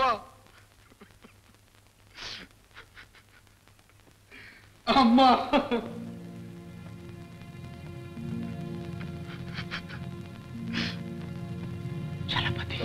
అమ్మా అమ్మా చలపతి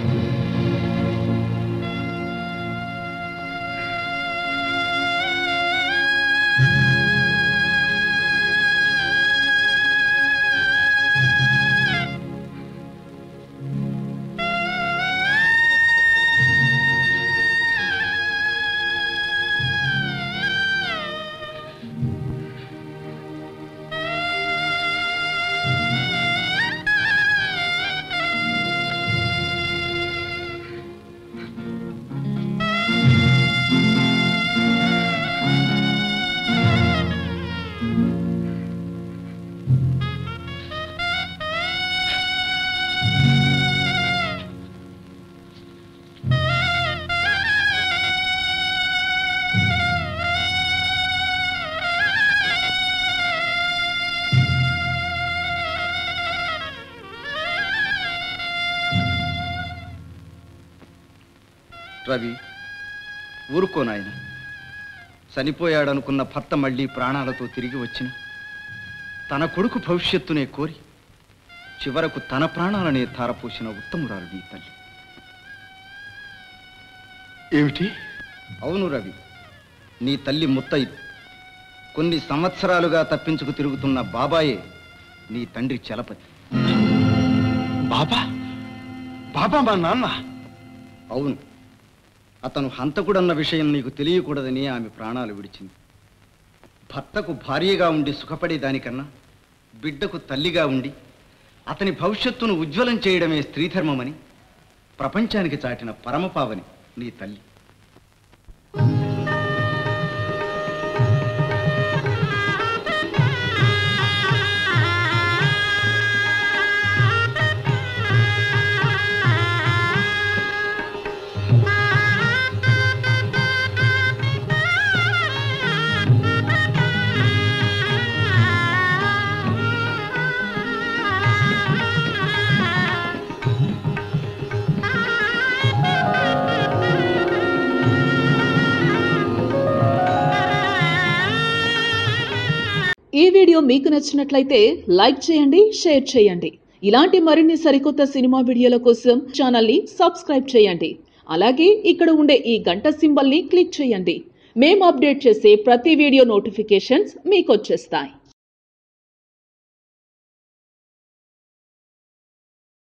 రవి ఊరుకో నాయన చనిపోయాడనుకున్న భర్త మళ్ళీ ప్రాణాలతో తిరిగి వచ్చిన తన కొడుకు భవిష్యత్తునే కోరి చివరకు తన ప్రాణాలనే ధారపోసిన ఉత్తమురాలు నీ తల్లి ఏమిటి అవును రవి నీ తల్లి ముత్తయిదు కొన్ని సంవత్సరాలుగా తప్పించుకు తిరుగుతున్న బాబాయే నీ తండ్రి చలపతి బాబా బాబా మా నాన్న అవును అతను హంతకుడన్న విషయం నీకు తెలియకూడదని ఆమె ప్రాణాలు విడిచింది భర్తకు భార్యగా ఉండి సుఖపడే దానికన్నా బిడ్డకు తల్లిగా ఉండి అతని భవిష్యత్తును ఉజ్వలం చేయడమే స్త్రీధర్మమని ప్రపంచానికి చాటిన పరమపావని నీ తల్లి ఈ వీడియో మీకు నచ్చినట్లయితే లైక్ చేయండి షేర్ చేయండి ఇలాంటి మరిన్ని సరికొత్త సినిమా వీడియోల కోసం ఛానల్ని సబ్స్క్రైబ్ చేయండి అలాగే ఇక్కడ ఉండే ఈ గంట సింబల్ని క్లిక్ చేయండి మేము అప్డేట్ చేసే ప్రతి వీడియో నోటిఫికేషన్స్ మీకు వచ్చేస్తాయి